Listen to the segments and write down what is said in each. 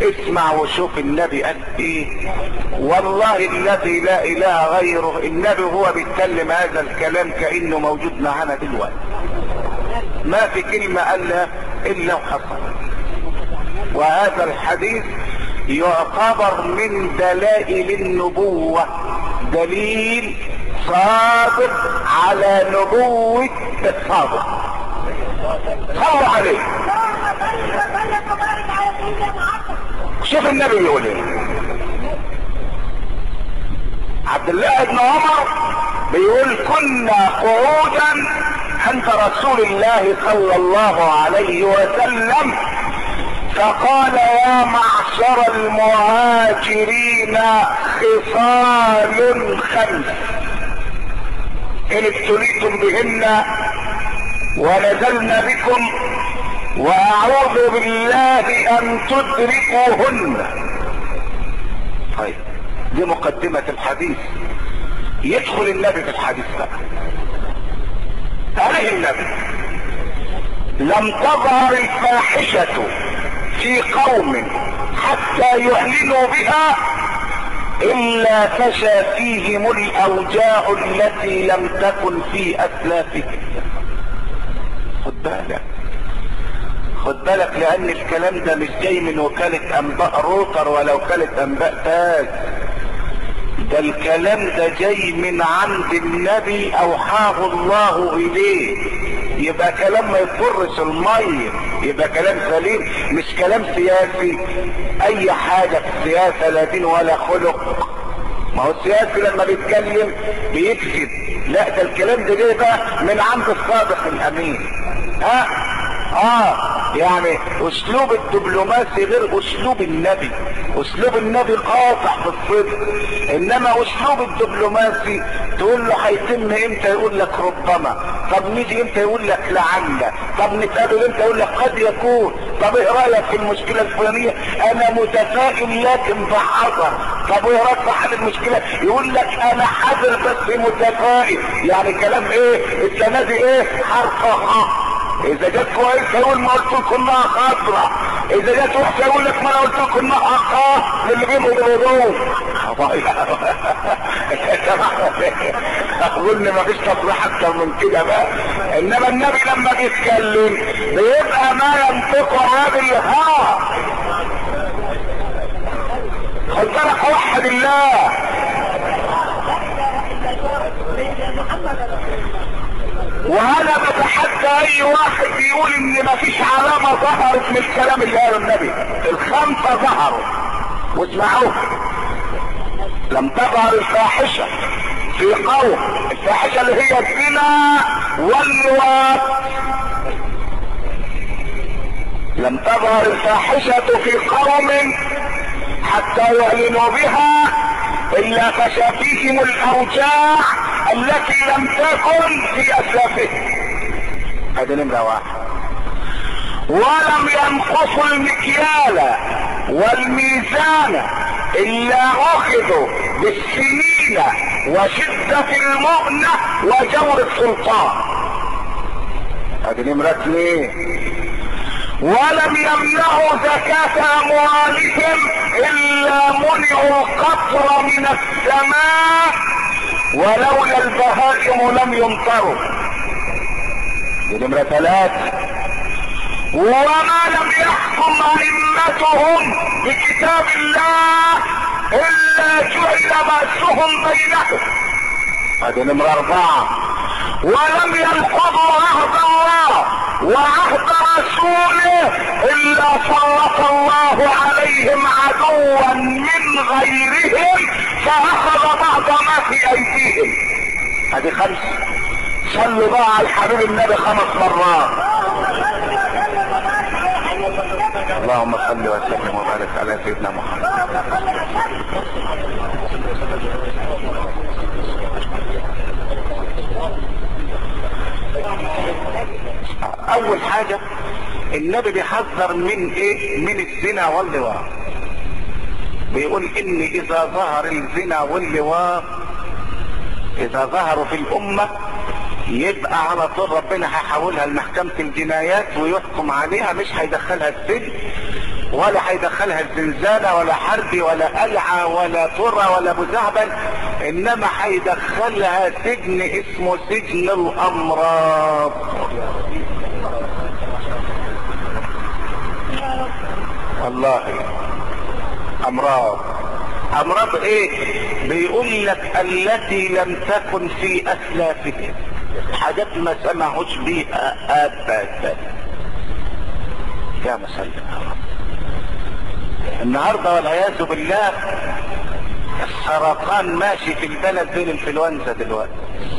اسمع وشوف النبي قال ايه والله الذي لا اله غيره النبي هو بيتكلم هذا الكلام كانه موجود معانا دلوقتي ما في كلمة قالها الا وحصل وهذا الحديث يعتبر من دلائل النبوة دليل صادق على نبوة الصادق صلوا عليه شوف النبي بيقول ايه عبد الله بن عمر بيقول كنا قعودا عند رسول الله صلى الله عليه وسلم فقال يا معشر المهاجرين خصال خمس ان ابتليتم بهن ونزلنا بكم واعوذ بالله ان تدركوهن طيب دي مقدمة الحديث يدخل النبي في الحديث بقى عليه النبي لم تظهر الفاحشة في قوم حتى يعلنوا بها الا فشى فيهم الاوجاع التي لم تكن في اسلافهم خد بالك خد بالك لان الكلام ده مش جاي من وكالة انباء روتر ولا وكالة انباء تاج ده الكلام ده جاي من عند النبي اوحاه الله اليه يبقى كلام ما يضرش المية يبقى كلام سليم مش كلام سياسي اي حاجة في السياسة لا دين ولا خلق ما هو السياسي لما بيتكلم بيكذب لا ده الكلام ده جاي بقى من عند الصادق الامين ها اه يعني اسلوب الدبلوماسي غير اسلوب النبي اسلوب النبي قاطع في الصدق انما اسلوب الدبلوماسي تقول له هيتم امتى يقول لك ربما طب نيجي امتى يقول لك لعل طب نتقابل امتى يقول لك قد يكون طب ايه رايك في المشكله الفلانيه انا متفائل لكن بحذر طب ايه رايك في حل المشكله يقول لك انا حذر بس متفائل يعني كلام ايه السنه دي ايه حرف ح اذا جت كويسه يقول ما قلت لكم انها خضراء اذا جت وحشه يقول لك ما انا قلت لكم انها خا اللي بينهم الهدوم اظن ما فيش تصريح اكتر من كده بقى انما النبي لما بيتكلم بيبقى ما ينطق عن الهوى خد بالك وحد الله وانا بتحدى اي واحد يقول ان مفيش علامة ظهرت من الكلام اللي قاله النبي الخمسة ظهروا واسمعوه لم تظهر الفاحشة في قوم الفاحشة اللي هي الزنا واللواط لم تظهر الفاحشة في قوم حتى يعلنوا بها الا فشى فيهم الاوجاع التي لم تكن في اسلافهم هذه نمرة واحد ولم ينقصوا المكيال والميزان الا اخذوا بالسنين وشدة المؤنة وجور السلطان هذه نمرة اثنين ولم يمنعوا زكاة اموالهم الا منعوا القطر من السماء ولولا البهائم لم يمطروا دي نمرة ثلاثة وما لم يحكم ائمتهم بكتاب الله الا جعل بأسهم بينهم هذه نمرة اربعة ولم ينقضوا عهد الله وعهد رسوله الا سلط الله عليهم عدوا من غيرهم فاخذ بعض ما في ايديهم هذه خمسة صلوا بقى على الحبيب النبي خمس مرات اللهم صل وسلم وبارك على سيدنا محمد اول حاجة النبي بيحذر من ايه من الزنا واللواط بيقول ان اذا ظهر الزنا واللواط اذا ظهروا في الامة يبقى على طول ربنا هيحولها لمحكمة الجنايات ويحكم عليها مش هيدخلها السجن ولا هيدخلها الزنزانة ولا حربي ولا قلعة ولا طرة ولا مزعبل انما هيدخلها سجن اسمه سجن الامراض والله امراض امراض ايه بيقول لك التي لم تكن في اسلافهم حاجات ما سمعوش بيها ابدا يا مسلم النهارده والعياذ بالله السرطان ماشي في البلد بين الانفلونزا دلوقتي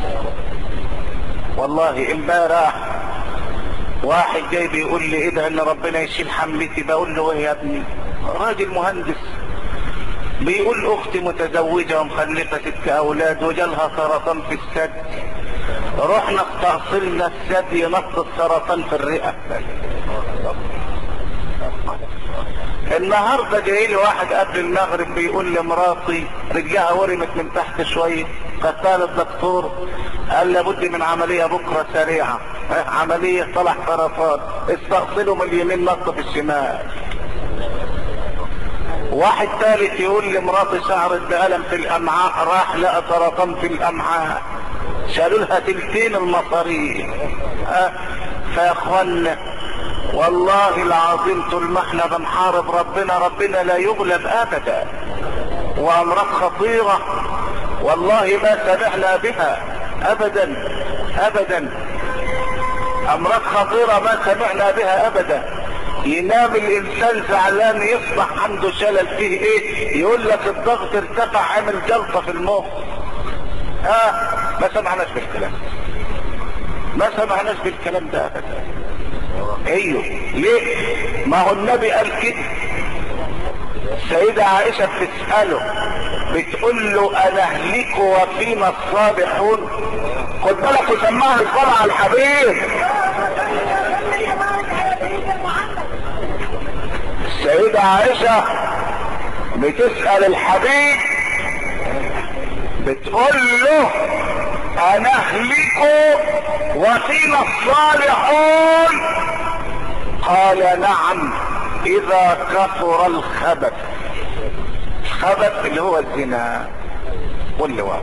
والله امبارح واحد جاي بيقول لي ايه ده ان ربنا يشيل حملتي بقول له ايه يا ابني راجل مهندس بيقول اختي متزوجه ومخلفه ست اولاد وجالها سرطان في الثدي رحنا استأصلنا الثدي نقص السرطان في الرئه النهارده جاي لي واحد قبل المغرب بيقول لمراتي رجلها ورمت من تحت شويه قتال الدكتور قال لابد من عمليه بكره سريعه عمليه طلع سرطان استأصله من اليمين نص في الشمال واحد ثالث يقول لمراتي شعرت بألم في الأمعاء راح لقى سرطان في الأمعاء شالوا لها تلتين المصاريف أه فيا اخوانا والله العظيم طول ما احنا بنحارب ربنا ربنا لا يغلب ابدا وامراض خطيرة والله ما سمعنا بها ابدا ابدا امراض خطيرة ما سمعنا بها ابدا ينام الانسان زعلان يصبح عنده شلل فيه ايه يقول لك الضغط ارتفع عمل جلطة في المخ اه ما سمعناش بالكلام ما سمعناش بالكلام ده ابدا ايوه ليه ما هو النبي قال كده السيدة عائشة بتسأله بتقول له انا اهلك وفينا الصالحون خد بالك وسماها الصلاة على الحبيب السيدة عائشة بتسأل الحبيب بتقول له انا اهلك وفينا الصالحون قال نعم اذا كثر الخبث الخبث اللي هو الزنا واللواء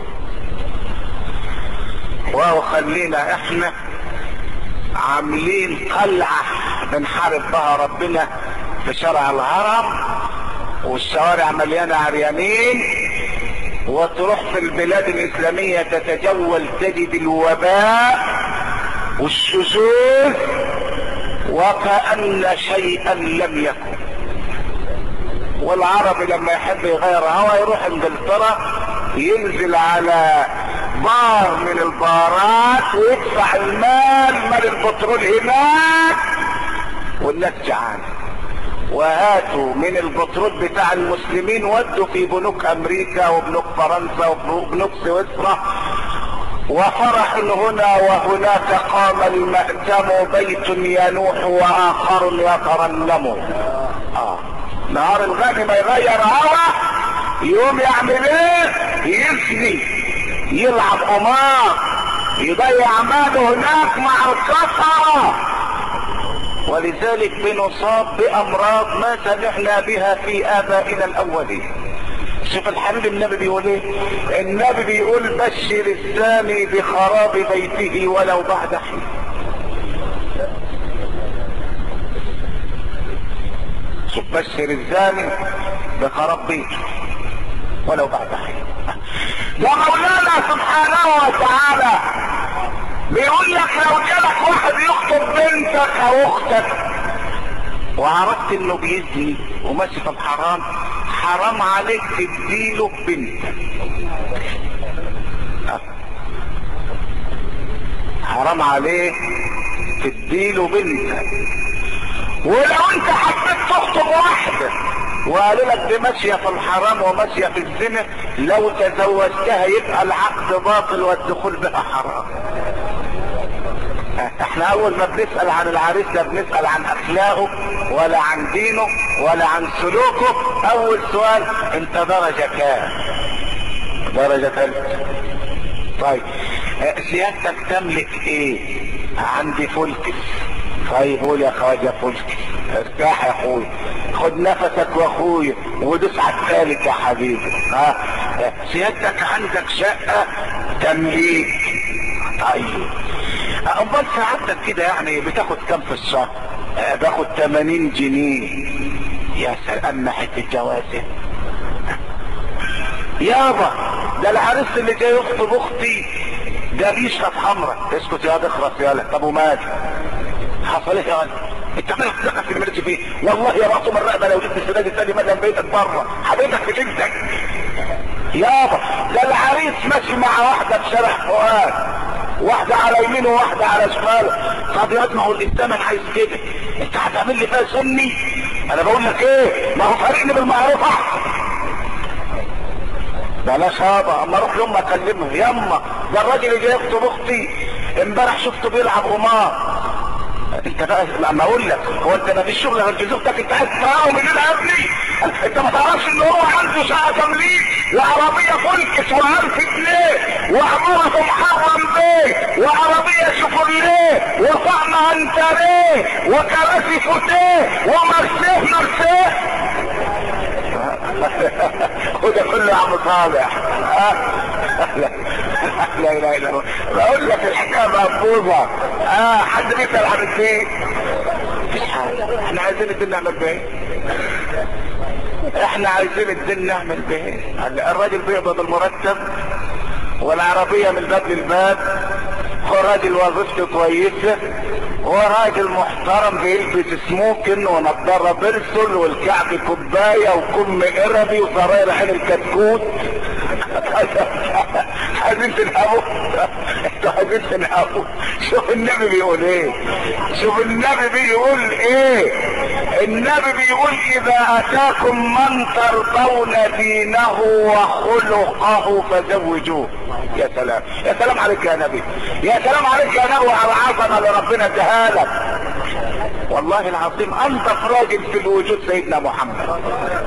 وهو خلينا احنا عاملين قلعة بنحارب بها ربنا في شارع الهرم والشوارع مليانة عريانين وتروح في البلاد الاسلامية تتجول تجد الوباء والشذوذ وكأن شيئا لم يكن والعربي لما يحب يغير هوا يروح انجلترا ينزل على بار من البارات ويدفع المال مال البترول هناك والناس جعانه وهاتوا من البترول بتاع المسلمين ودوا في بنوك امريكا وبنوك فرنسا وبنوك سويسرا وفرح هنا وهناك قام المأتم بيت ينوح واخر يترنم آه. نهار الغني ما يغير هوا يقوم يعمل ايه يزني يلعب قمار يضيع ماله هناك مع الكفره ولذلك بنصاب بامراض ما سمعنا بها في ابائنا الاولين شوف الحبيب النبي بيقول ايه النبي بيقول بشر الزاني بخراب بيته ولو بعد حين شوف بشر الزاني بخراب بيته ولو بعد حين ده مولانا سبحانه وتعالى بيقول لك لو جالك واحد يخطب بنتك او اختك وعرفت انه بيزني وماشي في الحرام حرام عليك تديله بنتك حرام عليك تديله بنتك ولو انت حبيت تخطب واحده وقالوا لك دي ماشيه في الحرام وماشيه في الزنا لو تزوجتها يبقى العقد باطل والدخول بها حرام احنا اول ما بنسأل عن العريس لا بنسأل عن اخلاقه ولا عن دينه ولا عن سلوكه اول سؤال انت درجة كام درجة ثالثة طيب سيادتك تملك ايه عندي فلكس طيب قول يا خواجة فلكس ارتاح يا اخوي خد نفسك واخويا ودوس على الثالث يا حبيبي ها سيادتك عندك شقة تمليك طيب امال سعادتك كده يعني بتاخد كام في الشهر آه، باخد 80 جنيه يا سلام ما حته جوازه يابا ده العريس اللي جاي يخطب اختي ده بيشرب خمره اسكت يا اخرس يالا طب ومال حصل ايه يا ولد انت مالك تدخل في الملك فيه والله يا مقطوم الرقبه لو جبت السداد الثاني مدى بيتك بره حبيبك في بنتك يابا ده العريس ماشي مع واحده في شارع فؤاد واحدة على يمينه وواحدة على شماله طب يا ما هو الانسان عايز كده انت هتعمل لي فيها سني انا بقول لك ايه ما هو فارقني بالمعروف احسن بلاش هذا اما اروح لامي اكلمها يما ده الراجل اللي جاي يخطب اختي امبارح شفته بيلعب قمار انت بقى لما اقول لك هو انت ما فيش شغل غير جزوتك انت عايز تراهم من ابني انت ما تعرفش ان هو عنده شقه تمليك وعربيه فولكس و1000 جنيه وعماره محرم بيه وعربيه شوفرليه وطعم انتريه وكراسي فوتيه ومرسيه مرسيه وده كله يا عم صالح لا لا اله الا الله بقول لك الحكايه مقبوضه اه حد بيسال عن الدين مفيش حاجه احنا عايزين الدين نعمل بيه احنا عايزين الدين نعمل بيه الراجل بيقبض المرتب والعربيه من باب للباب هو راجل وظيفته كويسه هو راجل محترم بيلبس سموكن ونضاره بيرسل والكعب كوبايه وكم قربي وزراير عين الكتكوت عايزين تنهبوا انتوا عايزين تنهبوا شوف النبي بيقول ايه شوف النبي بيقول ايه النبي بيقول اذا اتاكم من ترضون دينه وخلقه فزوجوه يا سلام يا سلام عليك يا نبي يا سلام عليك يا نبي وعلى العظمه اللي ربنا اداها لك والله العظيم انضف راجل في الوجود سيدنا محمد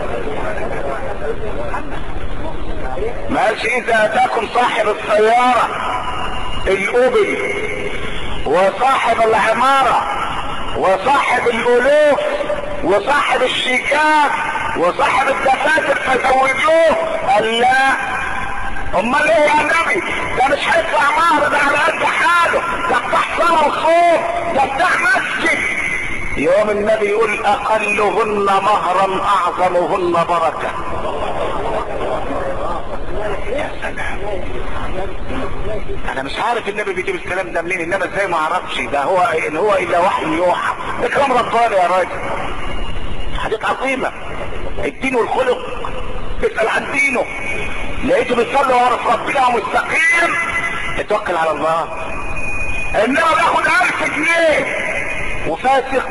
ما قالش اذا اتاكم صاحب السيارة الاوبل وصاحب العمارة وصاحب الالوف وصاحب الشيكات وصاحب الدفاتر فزوجوه قال لا امال ايه يا نبي ده مش هيطلع مهر ده على قد حاله ده بتاع صلاه وصوم ده بتاع مسجد يوم النبي يقول اقلهن مهرا اعظمهن بركه يا سلام انا مش عارف النبي بيجيب الكلام ده منين انما ازاي ما اعرفش ده هو ان هو الا وحي يوحى ده كلام رباني يا راجل حاجات عظيمه الدين والخلق اسال عن دينه لقيته بيصلي وعرف ربنا ومستقيم اتوكل على الله انما بياخد الف جنيه وفاسق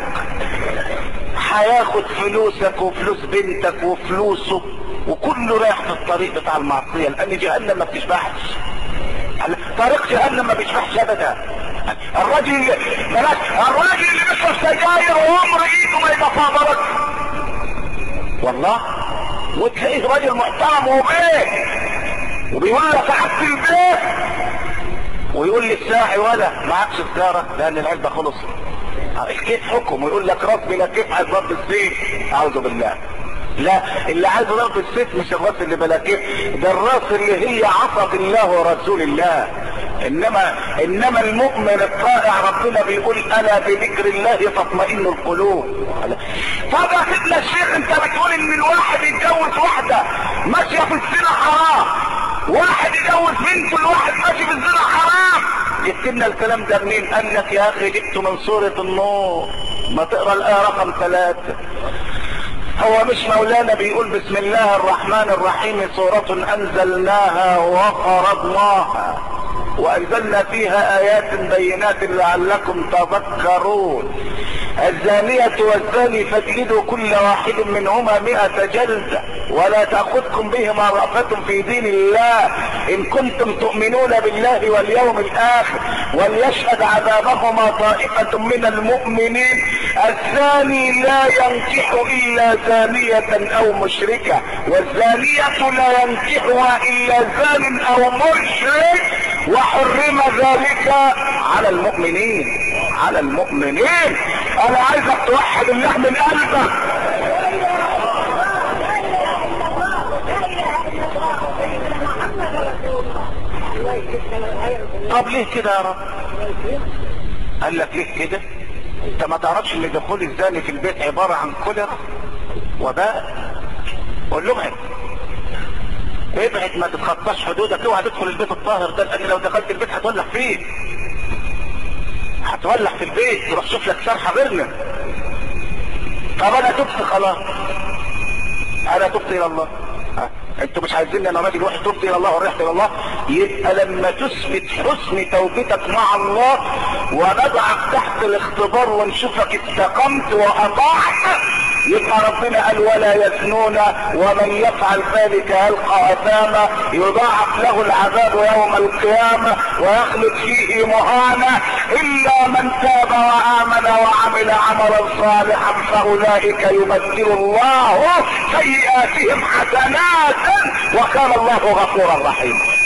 هياخد فلوسك وفلوس بنتك وفلوسه وكله رايح في الطريق بتاع المعصية لان جهنم ما بتشبعش طريق جهنم ما بيشبعش ابدا الراجل بلاش الراجل اللي بيشرب سجاير وعمر ايده ما يتفاضلك والله وتلاقيه راجل محترم وبيه وبيقول لك قعدت في البيت ويقول لي الساعي ولا معكش سيجاره لان العلبه خلص كيف حكم ويقول لك راس بلا كيف عايز ضرب السيف اعوذ بالله لا اللي عايز ضرب السيف مش الراس اللي بلا كيف ده الراس اللي هي عصت الله ورسول الله انما انما المؤمن الطائع ربنا بيقول الا بذكر الله تطمئن القلوب طب يا سيدنا الشيخ انت بتقول ان الواحد يتجوز واحده ماشيه في الزنا حرام واحد يجوز بنته لواحد ماشي في الزنا حرام جبت لنا الكلام ده منين قال لك يا اخي جبته من سوره النور ما تقرا الايه رقم ثلاثه هو مش مولانا بيقول بسم الله الرحمن الرحيم سورة انزلناها وفرضناها وانزلنا فيها ايات بينات لعلكم تذكرون الزانية والزاني فاجلدوا كل واحد منهما مئة جلدة ولا تأخذكم بهما رأفة في دين الله إن كنتم تؤمنون بالله واليوم الآخر وليشهد عذابهما طائفة من المؤمنين الزاني لا ينكح إلا زانية أو مشركة والزانية لا ينكحها إلا زان أو مشرك وحرم ذلك على المؤمنين على المؤمنين انا عايزك توحد الله من قلبك طب ليه كده يا رب قال لك ليه كده انت ما تعرفش ان دخول الزاني في البيت عبارة عن كوليرا وباء قول لهم ابعد ابعد ما تتخطاش حدودك اوعى تدخل البيت الطاهر ده لان لو دخلت البيت هتولع فيه هتولع في البيت تروح شوف لك سرحه غيرنا طب انا تبت خلاص انا تبت الى الله ها. انتوا مش عايزين انا راجل واحد تبت الى الله ورحت الى الله يبقى لما تثبت حسن توبتك مع الله ونضعك تحت الاختبار ونشوفك استقمت واطعت يبقى ربنا قال ولا يزنون ومن يفعل ذلك يلقى اثاما يضاعف له العذاب يوم القيامه ويخلد فيه مهانا الا من تاب وامن وعمل عملا صالحا فاولئك يبدل الله سيئاتهم حسنات وكان الله غفورا رحيما